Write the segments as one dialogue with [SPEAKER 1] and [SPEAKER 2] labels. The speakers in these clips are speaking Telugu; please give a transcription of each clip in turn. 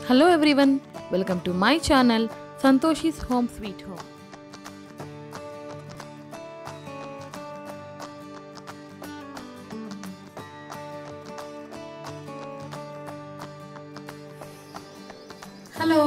[SPEAKER 1] Hello everyone, welcome to my channel Santoshi's Home Sweet Home.
[SPEAKER 2] Hello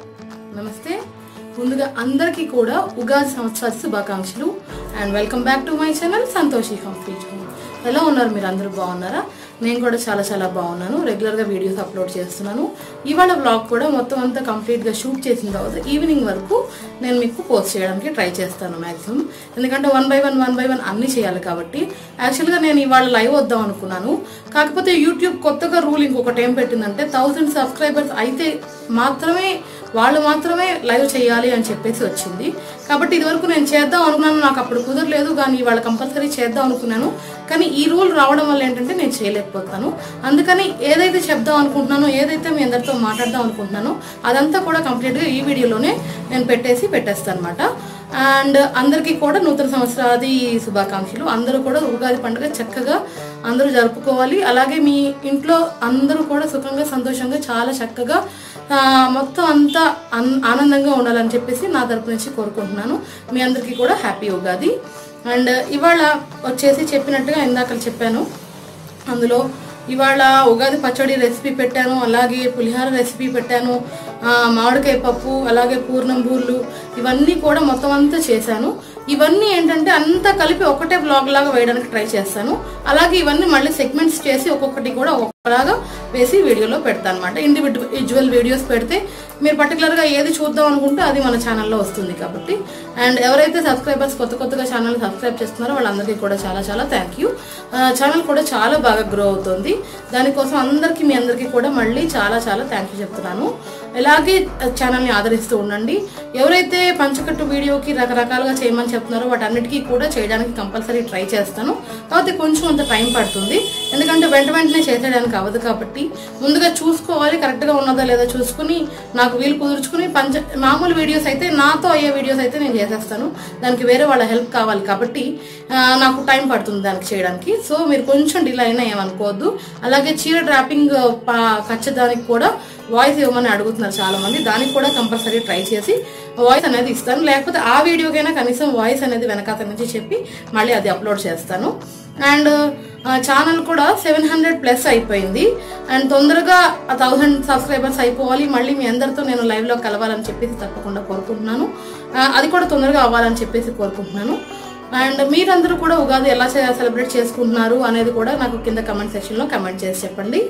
[SPEAKER 2] నమస్తే ముందుగా అందరికీ కూడా ఉగాది సంవత్సరాల శుభాకాంక్షలు and welcome back to my channel Santoshi home sweet home ఎలా ఉన్నారు మీరు అందరూ బాగున్నారా నేను కూడా చాలా చాలా బాగున్నాను రెగ్యులర్గా వీడియోస్ అప్లోడ్ చేస్తున్నాను ఇవాళ బ్లాగ్ కూడా మొత్తం అంతా కంప్లీట్గా షూట్ చేసిన తర్వాత ఈవినింగ్ వరకు నేను మీకు పోస్ట్ చేయడానికి ట్రై చేస్తాను మ్యాక్సిమం ఎందుకంటే one by one one by one అన్ని చేయాలి కాబట్టి యాక్చువల్గా నేను ఇవాళ లైవ్ వద్దాం అనుకున్నాను కాకపోతే యూట్యూబ్ కొత్తగా రూల్ ఇంకొకటి ఏం పెట్టిందంటే థౌసండ్ సబ్స్క్రైబర్స్ అయితే మాత్రమే వాళ్ళు మాత్రమే లైవ్ చేయాలి అని చెప్పేసి వచ్చింది కాబట్టి ఇదివరకు నేను చేద్దాం అనుకున్నాను నాకు అప్పుడు కుదరలేదు కానీ ఇవాళ కంపల్సరీ చేద్దాం అనుకున్నాను కానీ ఈ రూల్ రావడం వల్ల ఏంటంటే నేను చేయలేకపోతాను అందుకని ఏదైతే చెప్దాం అనుకుంటున్నానో ఏదైతే మీ అందరితో మాట్లాడదాం అనుకుంటున్నానో అదంతా కూడా కంప్లీట్గా ఈ వీడియోలోనే నేను పెట్టేసి పెట్టేస్తాను అనమాట అండ్ అందరికీ కూడా నూతన సంవత్సరాది శుభాకాంక్షలు అందరూ కూడా ఉగాది పండుగ చక్కగా అందరూ జరుపుకోవాలి అలాగే మీ ఇంట్లో అందరూ కూడా సుఖంగా సంతోషంగా చాలా చక్కగా ఆ, మొత్తం అంతా అన్- ఆనందంగా ఉండాలని చెప్పేసి నా తరపు నుంచి కోరుకుంటున్నాను మీ అందరికీ కూడా హ్యాపీ ఉగాది అండ్ ఇవాళ వచ్చేసి చెప్పినట్టుగా ఇందాక చెప్పాను అందులో ఇవాళ ఉగాది పచ్చడి రెసిపీ పెట్టాను అలాగే పులిహార రెసిపీ పెట్టాను ఆ, మామిడికాయ పప్పు అలాగే పూర్ణం బూర్లు ఇవన్నీ కూడా మొత్తం అంతా చేశాను ఇవన్నీ ఏంటంటే అంతా కలిపి ఒకటే బ్లాగ్ లాగా వేయడానికి ట్రై చేస్తాను అలాగే ఇవన్నీ మళ్ళీ సెగ్మెంట్స్ చేసి ఒక్కొక్కటి కూడా ఒక్కలాగా వేసి వీడియోలో పెడతాను అనమాట ఇండివిజువల్ వీడియోస్ పెడితే మీరు పర్టికులర్గా ఏది చూద్దాం అనుకుంటే అది మన ఛానల్లో వస్తుంది కాబట్టి అండ్ ఎవరైతే సబ్స్క్రైబర్స్ కొత్త కొత్తగా ఛానల్ సబ్స్క్రైబ్ చేస్తున్నారో వాళ్ళందరికీ కూడా చాలా చాలా థ్యాంక్ యూ ఛానల్ కూడా చాలా బాగా గ్రో అవుతుంది దానికోసం అందరికీ మీ అందరికీ కూడా మళ్ళీ చాలా చాలా థ్యాంక్ యూ చెప్తున్నాను ఇలాగే ఛానల్ని ఆదరిస్తూ ఉండండి ఎవరైతే పంచకట్టు వీడియోకి రకరకాలుగా చేయమని చెప్తున్నారో వాటన్నిటికీ కూడా చేయడానికి కంపల్సరీ ట్రై చేస్తాను కాకపోతే కొంచెం అంత టైం పడుతుంది ఎందుకంటే వెంట వెంటనే చేసేయడానికి అవ్వదు కాబట్టి ముందుగా చూసుకోవాలి కరెక్ట్గా ఉన్నదో లేదో చూసుకుని నాకు వీలు కుదుర్చుకుని పంచ మామూలు వీడియోస్ అయితే నాతో అయ్యే వీడియోస్ అయితే నేను చేసేస్తాను దానికి వేరే వాళ్ళ హెల్ప్ కావాలి కాబట్టి ఆ, నాకు టైం పడుతుంది దానికి చేయడానికి సో మీరు కొంచెం డిలే అయినా ఏమనుకోవద్దు అలాగే చీర డ్రాపింగ్ ఖచ్చితానికి కూడా వాయిస్ ఇవ్వమని అడుగుతున్నారు చాలా మంది దానికి కూడా కంపల్సరీ ట్రై చేసి వాయిస్ అనేది ఇస్తాను లేకపోతే ఆ వీడియోకైనా కనీసం వాయిస్ అనేది వెనకాత నుంచి చెప్పి మళ్ళీ అది అప్లోడ్ చేస్తాను అండ్ ఛానల్ కూడా సెవెన్ హండ్రెడ్ ప్లస్ అయిపోయింది అండ్ తొందరగా థౌసండ్ సబ్స్క్రైబర్స్ అయిపోవాలి మళ్ళీ మీ అందరితో నేను లైవ్లో కలవాలని చెప్పేసి తప్పకుండా కోరుకుంటున్నాను ఆ, అది కూడా తొందరగా అవ్వాలని చెప్పేసి కోరుకుంటున్నాను అండ్ మీరందరూ కూడా ఉగాది ఎలా సెలబ్రేట్ చేసుకుంటున్నారు అనేది కూడా నాకు కింద కమెంట్ సెక్షన్లో కమెంట్ చేసి చెప్పండి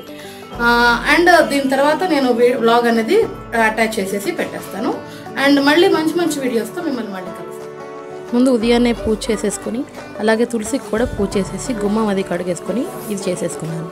[SPEAKER 2] అండ్ దీని తర్వాత నేను వ్లాగ్ అనేది అటాచ్ చేసేసి పెట్టేస్తాను అండ్ మళ్ళీ మంచి మంచి వీడియోస్తో మిమ్మల్ని మళ్ళీ కలుస్తాను
[SPEAKER 1] ముందు ఉదయాన్నే పూజ చేసేసుకొని అలాగే తులసికి కూడా పూజ చేసేసి గుమ్మం అది కడిగేసుకొని ఇది చేసేసుకున్నాను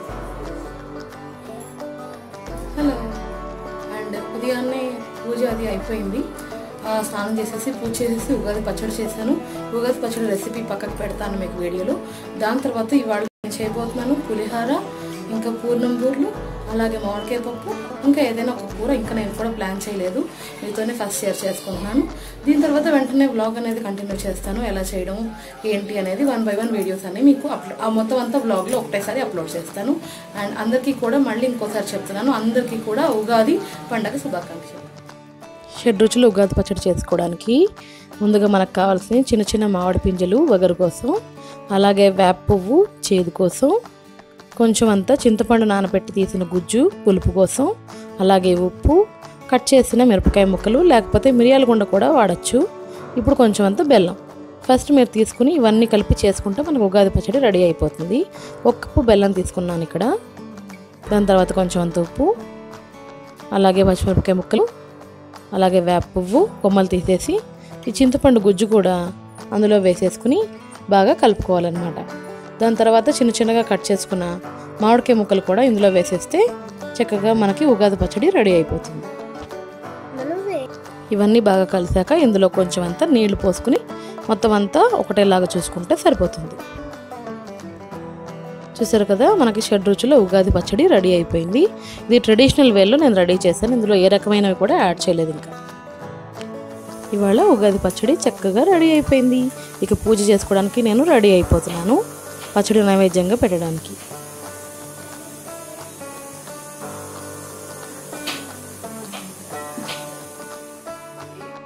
[SPEAKER 2] హలో అండ్ ఉదయాన్నే పూజ అది అయిపోయింది ఆ, స్నానం చేసేసి పూజ చేసేసి ఉగాది పచ్చడి చేశాను ఉగాది పచ్చడి రెసిపీ పక్కకు పెడతాను మీకు వీడియోలో దాని తర్వాత ఇవాళ నేను చేయబోతున్నాను పులిహార ఇంకా పూర్ణం బూర్లు అలాగే మామిడికాయ పప్పు ఇంకా ఏదైనా ఒక కూర ఇంకా నేను కూడా ప్లాన్ చేయలేదు మీతోనే ఫస్ట్ షేర్ చేసుకుంటున్నాను దీని తర్వాత వెంటనే వ్లాగ్ అనేది కంటిన్యూ చేస్తాను ఎలా చేయడం ఏంటి అనేది వన్ బై వన్ వీడియోస్ అన్ని మీకు అప్లోడ్ ఆ మొత్తం అంతా వ్లాగ్లో ఒకటేసారి అప్లోడ్ చేస్తాను అండ్ అందరికీ కూడా మళ్ళీ ఇంకోసారి చెప్తున్నాను అందరికీ కూడా ఉగాది పండగ శుభాకాంక్షలు
[SPEAKER 1] షెడ్ రుచులు ఉగాది పచ్చడి చేసుకోవడానికి ముందుగా మనకు కావాల్సిన చిన్న చిన్న మామిడి పింజలు వగరు కోసం అలాగే వేప పువ్వు చేదు కోసం కొంచెం అంతా చింతపండు నానబెట్టి తీసిన గుజ్జు పులుపు కోసం అలాగే ఉప్పు కట్ చేసిన మిరపకాయ ముక్కలు లేకపోతే మిరియాల గుండ కూడా వాడచ్చు ఇప్పుడు కొంచెం అంత బెల్లం ఫస్ట్ మీరు తీసుకుని ఇవన్నీ కలిపి చేసుకుంటే మనకు ఉగాది పచ్చడి రెడీ అయిపోతుంది ఒక కప్పు బెల్లం తీసుకున్నాను ఇక్కడ దాని తర్వాత కొంచెం అంత ఉప్పు అలాగే పచ్చిమిరపకాయ ముక్కలు అలాగే వేప పువ్వు కొమ్మలు తీసేసి ఈ చింతపండు గుజ్జు కూడా అందులో వేసేసుకుని బాగా కలుపుకోవాలన్నమాట దాని తర్వాత చిన్న చిన్నగా కట్ చేసుకున్న మామిడికాయ ముక్కలు కూడా ఇందులో వేసేస్తే చక్కగా మనకి ఉగాది పచ్చడి రెడీ అయిపోతుంది ఇవన్నీ బాగా కలిసాక ఇందులో కొంచెం అంతా నీళ్లు పోసుకుని మొత్తం అంతా ఒకటేలాగా చూసుకుంటే సరిపోతుంది చూసారు కదా మనకి షడ్ రుచుల ఉగాది పచ్చడి రెడీ అయిపోయింది ఇది ట్రెడిషనల్ వేలో నేను రెడీ చేశాను ఇందులో ఏ రకమైనవి కూడా యాడ్ చేయలేదు ఇంకా ఇవాళ ఉగాది పచ్చడి చక్కగా రెడీ అయిపోయింది ఇక పూజ చేసుకోవడానికి నేను రెడీ అయిపోతున్నాను పచ్చడి నైవేద్యంగా పెట్టడానికి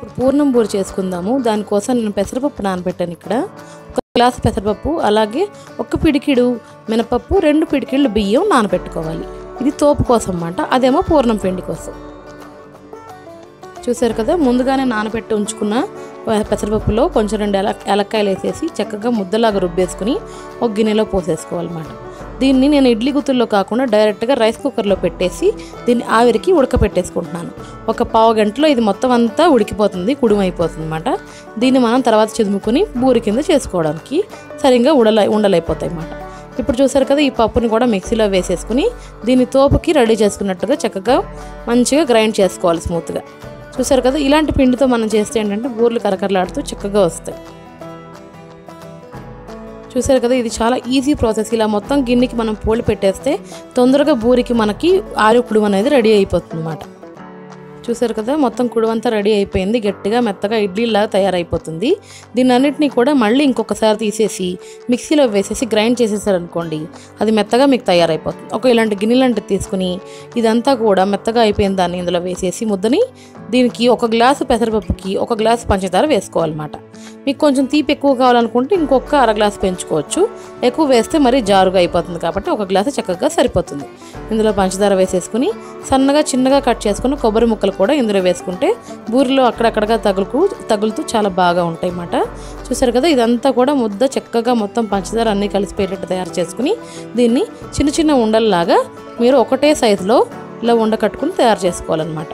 [SPEAKER 1] ఇప్పుడు పూర్ణం బూర చేసుకుందాము దానికోసం నేను పెసరపప్పు నానబెట్టాను ఇక్కడ ఒక గ్లాస్ పెసరపప్పు అలాగే ఒక పిడికిడు మినపప్పు రెండు పిడికిళ్ళు బియ్యం నానబెట్టుకోవాలి ఇది తోపు కోసం అన్నమాట అదేమో పూర్ణం పిండి కోసం చూసారు కదా ముందుగానే నానబెట్టి ఉంచుకున్న పె- పెసరపప్పులో కొంచెం రెండు ఎల ఎలక్కాయలు వేసేసి చక్కగా ముద్దలాగా రుబ్బేసుకుని ఒక గిన్నెలో పోసేసుకోవాలన్నమాట దీన్ని నేను ఇడ్లీ గుత్తుల్లో కాకుండా డైరెక్ట్గా రైస్ కుక్కర్లో పెట్టేసి దీన్ని ఆవిరికి ఉడకపెట్టేసుకుంటున్నాను ఒక పావు గంటలో ఇది మొత్తం అంతా ఉడికిపోతుంది కుడుమైపోతుంది అనమాట దీన్ని మనం తర్వాత చిదుముకుని బూరి కింద చేసుకోవడానికి సరిగ్గా ఉడల ఉండలైపోతాయి అన్నమాట ఇప్పుడు చూసారు కదా ఈ పప్పుని కూడా మిక్సీలో వేసేసుకుని దీన్ని తోపుకి రెడీ చేసుకున్నట్టుగా చక్కగా మంచిగా గ్రైండ్ చేసుకోవాలి స్మూత్గా చూసారు కదా ఇలాంటి పిండితో మనం చేస్తే ఏంటంటే బూర్లు కరకరలాడుతూ చక్కగా వస్తాయి చూసారు కదా ఇది చాలా ఈజీ ప్రాసెస్ ఇలా మొత్తం గిన్నెకి మనం పోలి పెట్టేస్తే తొందరగా బూరికి మనకి ఆరుకుడు అనేది రెడీ అయిపోతుంది అన్నమాట చూసారు కదా మొత్తం కుడువంతా రెడీ అయిపోయింది గట్టిగా మెత్తగా ఇడ్లీలాగా తయారైపోతుంది దీన్ని అన్నిటినీ కూడా మళ్ళీ ఇంకొకసారి తీసేసి మిక్సీలో వేసేసి గ్రైండ్ చేసేసారనుకోండి అది మెత్తగా మీకు తయారైపోతుంది ఒక ఇలాంటి గిన్నె లాంటిది తీసుకుని ఇదంతా కూడా మెత్తగా అయిపోయిన దాన్ని ఇందులో వేసేసి ముద్దని దీనికి ఒక గ్లాసు పెసరపప్పుకి ఒక గ్లాసు పంచదార వేసుకోవాలన్నమాట మీకు కొంచెం తీపి ఎక్కువ కావాలనుకుంటే ఇంకొక అర గ్లాసు పెంచుకోవచ్చు ఎక్కువ వేస్తే మరీ జారుగా అయిపోతుంది కాబట్టి ఒక గ్లాసు చక్కగా సరిపోతుంది ఇందులో పంచదార వేసేసుకుని సన్నగా చిన్నగా కట్ చేసుకుని కొబ్బరి ముక్కలు కూడా ఇందులో వేసుకుంటే బూరిలో అక్కడక్కడగా తగులుకు తగులుతూ చాలా బాగా ఉంటాయి అన్నమాట చూసారు కదా ఇదంతా కూడా ముద్ద చక్కగా మొత్తం పంచదార అన్నీ కలిసిపోయేటట్టు తయారు చేసుకుని దీన్ని చిన్న చిన్న ఉండల్లాగా మీరు ఒకటే సైజులో ఇలా ఉండ కట్టుకుని తయారు చేసుకోవాలన్నమాట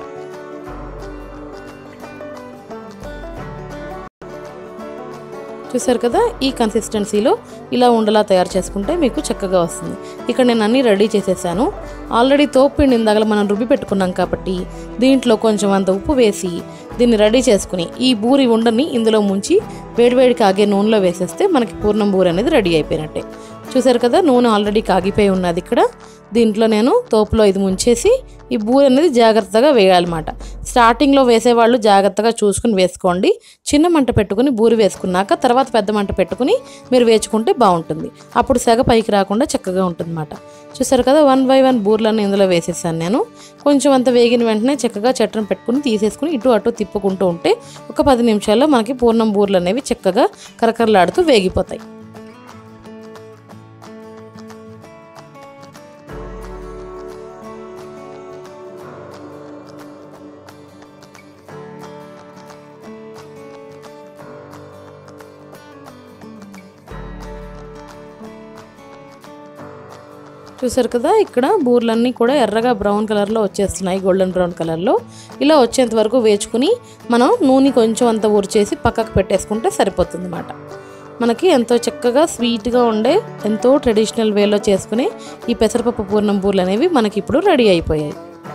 [SPEAKER 1] చూసారు కదా ఈ కన్సిస్టెన్సీలో ఇలా ఉండలా తయారు చేసుకుంటే మీకు చక్కగా వస్తుంది ఇక్కడ నేను అన్నీ రెడీ చేసేసాను ఆల్రెడీ తోపుపిండి ఇందాక మనం రుబ్బి పెట్టుకున్నాం కాబట్టి దీంట్లో కొంచెం అంత ఉప్పు వేసి దీన్ని రెడీ చేసుకుని ఈ బూరి ఉండని ఇందులో ముంచి వేడివేడి కాగే నూనెలో వేసేస్తే మనకి పూర్ణం బూరి అనేది రెడీ అయిపోయినట్టే చూసారు కదా నూనె ఆల్రెడీ కాగిపోయి ఉన్నది ఇక్కడ దీంట్లో నేను తోపులో ఇది ముంచేసి ఈ బూరి అనేది జాగ్రత్తగా వేయాలన్నమాట స్టార్టింగ్లో వేసేవాళ్ళు జాగ్రత్తగా చూసుకుని వేసుకోండి చిన్న మంట పెట్టుకుని బూరి వేసుకున్నాక తర్వాత పెద్ద మంట పెట్టుకుని మీరు వేచుకుంటే బాగుంటుంది అప్పుడు సెగ పైకి రాకుండా చక్కగా ఉంటుందన్నమాట చూసారు కదా వన్ బై వన్ బూర్లన్నీ ఇందులో వేసేసాను నేను కొంచెం అంత వేగిన వెంటనే చక్కగా చట్టం పెట్టుకుని తీసేసుకుని ఇటు అటు తిప్పుకుంటూ ఉంటే ఒక పది నిమిషాల్లో మనకి పూర్ణం బూర్లు అనేవి చక్కగా కరకరలాడుతూ వేగిపోతాయి చూసారు కదా ఇక్కడ బూర్లన్నీ కూడా ఎర్రగా బ్రౌన్ కలర్లో వచ్చేస్తున్నాయి గోల్డెన్ బ్రౌన్ కలర్లో ఇలా వచ్చేంత వరకు వేచుకుని మనం నూనె కొంచెం అంత ఊరిచేసి పక్కకు పెట్టేసుకుంటే సరిపోతుంది అన్నమాట మనకి ఎంతో చక్కగా స్వీట్గా ఉండే ఎంతో ట్రెడిషనల్ వేలో చేసుకునే ఈ పెసరపప్పు పూర్ణం బూర్లు అనేవి మనకి ఇప్పుడు రెడీ అయిపోయాయి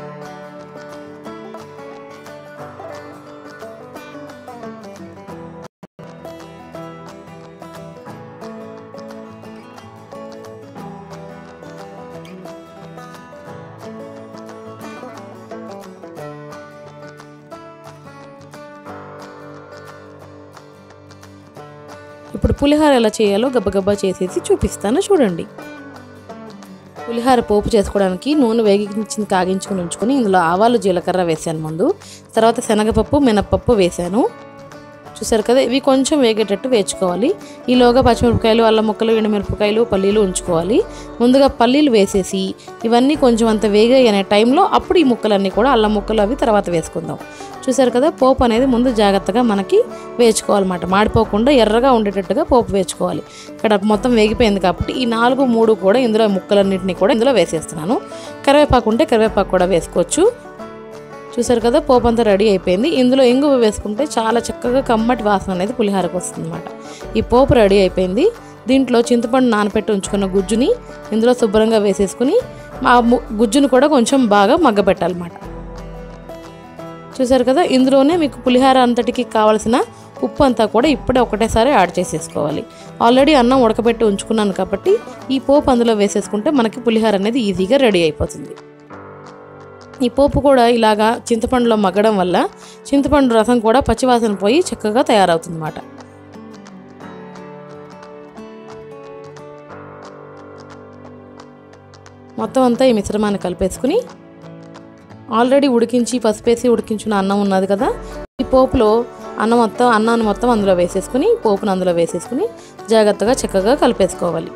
[SPEAKER 1] ఇప్పుడు పులిహార ఎలా చేయాలో గబగబా చేసేసి చూపిస్తాను చూడండి పులిహార పోపు చేసుకోవడానికి నూనె వేగించి కాగించుకుని ఉంచుకొని ఇందులో ఆవాలు జీలకర్ర వేసాను ముందు తర్వాత శనగపప్పు మినప్పప్పు వేసాను చూసారు కదా ఇవి కొంచెం వేగేటట్టు వేచుకోవాలి ఈలోగా పచ్చిమిరపకాయలు అల్లం ముక్కలు ఎండుమిరపకాయలు పల్లీలు ఉంచుకోవాలి ముందుగా పల్లీలు వేసేసి ఇవన్నీ కొంచెం అంత వేగాయి అనే టైంలో అప్పుడు ఈ ముక్కలన్నీ కూడా అల్లం ముక్కలు అవి తర్వాత వేసుకుందాం చూసారు కదా పోపు అనేది ముందు జాగ్రత్తగా మనకి వేచుకోవాలన్నమాట మాడిపోకుండా ఎర్రగా ఉండేటట్టుగా పోపు వేచుకోవాలి ఇక్కడ మొత్తం వేగిపోయింది కాబట్టి ఈ నాలుగు మూడు కూడా ఇందులో ముక్కలన్నింటినీ కూడా ఇందులో వేసేస్తున్నాను కరివేపాకు ఉంటే కరివేపాకు కూడా వేసుకోవచ్చు చూసారు కదా పోపు అంతా రెడీ అయిపోయింది ఇందులో ఇంగువ వేసుకుంటే చాలా చక్కగా కమ్మటి వాసన అనేది పులిహారకు వస్తుంది అనమాట ఈ పోపు రెడీ అయిపోయింది దీంట్లో చింతపండు నానపెట్టి ఉంచుకున్న గుజ్జుని ఇందులో శుభ్రంగా వేసేసుకుని ఆ ము- గుజ్జును కూడా కొంచెం బాగా మగ్గబెట్టాలన్నమాట చూసారు కదా ఇందులోనే మీకు పులిహార అంతటికి కావాల్సిన ఉప్పు అంతా కూడా ఇప్పుడే ఒకటేసారి యాడ్ చేసేసుకోవాలి ఆల్రెడీ అన్నం ఉడకబెట్టి ఉంచుకున్నాను కాబట్టి ఈ పోపు అందులో వేసేసుకుంటే మనకి పులిహార అనేది ఈజీగా రెడీ అయిపోతుంది ఈ పోపు కూడా ఇలాగా చింతపండులో మగ్గడం వల్ల చింతపండు రసం కూడా పచ్చివాసన పోయి చక్కగా తయారవుతుంది అన్నమాట మొత్తం అంతా ఈ మిశ్రమాన్ని కలిపేసుకుని ఆల్రెడీ ఉడికించి పసుపేసి ఉడికించిన అన్నం ఉన్నది కదా ఈ పోపులో అన్నం మొత్తం అన్నాన్ని మొత్తం అందులో వేసేసుకుని పోపును అందులో వేసేసుకుని జాగ్రత్తగా చక్కగా కలిపేసుకోవాలి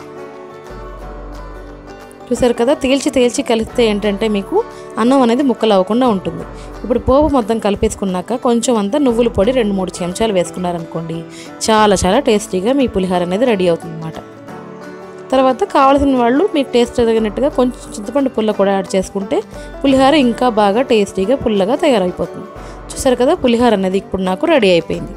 [SPEAKER 1] చూసారు కదా తేల్చి తేల్చి కలిపితే ఏంటంటే మీకు అన్నం అనేది ముక్కలు అవ్వకుండా ఉంటుంది ఇప్పుడు పోపు మొత్తం కలిపేసుకున్నాక కొంచెం అంతా నువ్వుల పొడి రెండు మూడు చెంచాలు వేసుకున్నారనుకోండి చాలా చాలా టేస్టీగా మీ పులిహార అనేది రెడీ అవుతుంది అన్నమాట తర్వాత కావాల్సిన వాళ్ళు మీకు టేస్ట్ తగినట్టుగా కొంచెం చింతపండు పుల్ల కూడా యాడ్ చేసుకుంటే పులిహార ఇంకా బాగా టేస్టీగా పుల్లగా తయారైపోతుంది చూసారు కదా పులిహార అనేది ఇప్పుడు నాకు రెడీ అయిపోయింది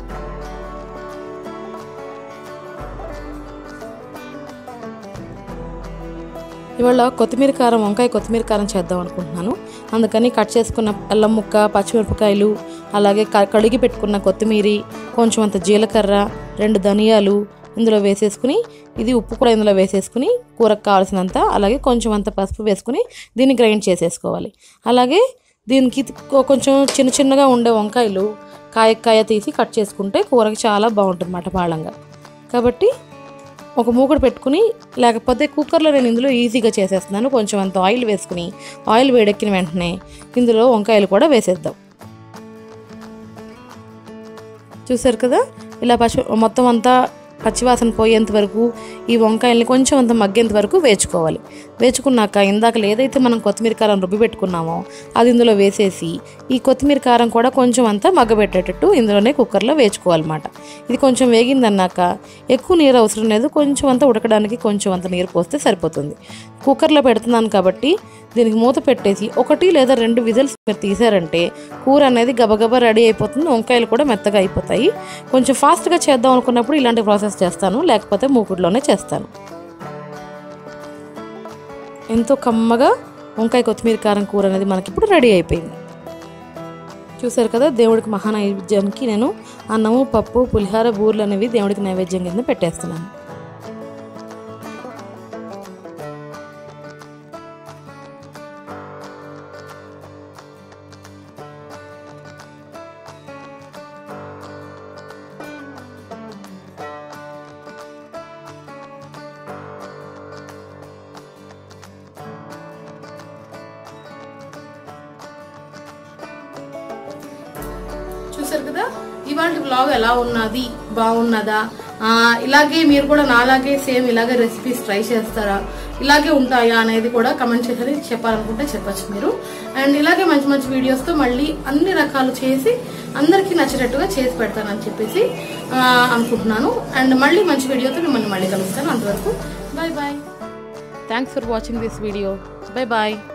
[SPEAKER 1] ఇవాళ కొత్తిమీర కారం వంకాయ కొత్తిమీర కారం చేద్దాం అనుకుంటున్నాను అందుకని కట్ చేసుకున్న అల్లం ముక్క పచ్చిమిరపకాయలు అలాగే క- కడిగి పెట్టుకున్న కొత్తిమీర కొంచెం అంత జీలకర్ర రెండు ధనియాలు ఇందులో వేసేసుకుని ఇది ఉప్పు కూడా ఇందులో వేసేసుకుని కూరకు కావాల్సినంత అలాగే కొంచెం అంత పసుపు వేసుకుని దీన్ని గ్రైండ్ చేసేసుకోవాలి అలాగే దీనికి కొ- కొంచెం చిన్న చిన్నగా ఉండే వంకాయలు కాయ కాయ తీసి కట్ చేసుకుంటే కూరకి చాలా బాగుంటుంది అన్నమాట పాళంగా కాబట్టి ఒక మూకుడు పెట్టుకుని లేకపోతే కుక్కర్లో నేను ఇందులో ఈజీగా చేసేస్తున్నాను కొంచెం అంత ఆయిల్ వేసుకుని ఆయిల్ వేడెక్కిన వెంటనే ఇందులో వంకాయలు కూడా వేసేద్దాం చూసారు కదా ఇలా పచ్చి మొత్తం అంతా పచ్చివాసన పోయేంత వరకు ఈ వంకాయల్ని కొంచెం అంత మగ్గేంత వరకు వేచుకోవాలి వేచుకున్నాక ఇందాక ఏదైతే మనం కొత్తిమీర కారం రుబ్బి పెట్టుకున్నామో అది ఇందులో వేసేసి ఈ కొత్తిమీర కారం కూడా కొంచెం అంతా మగ్గబెట్టేటట్టు ఇందులోనే కుక్కర్లో వేచుకోవాలన్నమాట ఇది కొంచెం వేగిందన్నాక ఎక్కువ నీరు అవసరం లేదు కొంచెం అంతా ఉడకడానికి కొంచెం అంత నీరు పోస్తే సరిపోతుంది కుక్కర్లో పెడుతున్నాను కాబట్టి దీనికి మూత పెట్టేసి ఒకటి లేదా రెండు విజిల్స్ మీరు తీసారంటే కూర అనేది గబగబా రెడీ అయిపోతుంది వంకాయలు కూడా మెత్తగా అయిపోతాయి కొంచెం ఫాస్ట్గా చేద్దాం అనుకున్నప్పుడు ఇలాంటి ప్రాసెస్ చేస్తాను లేకపోతే మూకుడులోనే చేస్తాను ఎంతో కమ్మగా వంకాయ కొత్తిమీర కారం కూర అనేది మనకి ఇప్పుడు రెడీ అయిపోయింది చూసారు కదా దేవుడికి మహా నైవేద్యానికి నేను అన్నము పప్పు పులిహార బూర్లు అనేవి దేవుడికి నైవేద్యం కింద పెట్టేస్తున్నాను
[SPEAKER 2] చూసారు కదా ఇవాళ బ్లాగ్ ఎలా ఉన్నది బాగున్నదా ఆ, ఇలాగే మీరు కూడా నాలాగే సేమ్ ఇలాగే రెసిపీస్ ట్రై చేస్తారా ఇలాగే ఉంటాయా అనేది కూడా కమెంట్ చేసి చెప్పాలనుకుంటే చెప్పొచ్చు మీరు అండ్ ఇలాగే మంచి మంచి వీడియోస్తో మళ్ళీ అన్ని రకాలు చేసి అందరికీ నచ్చేటట్టుగా చేసి పెడతానని చెప్పేసి ఆ, అనుకుంటున్నాను అండ్ మళ్ళీ మంచి వీడియోతో మిమ్మల్ని మళ్ళీ కలుస్తాను అంతవరకు bye bye
[SPEAKER 1] thanks for watching this video bye bye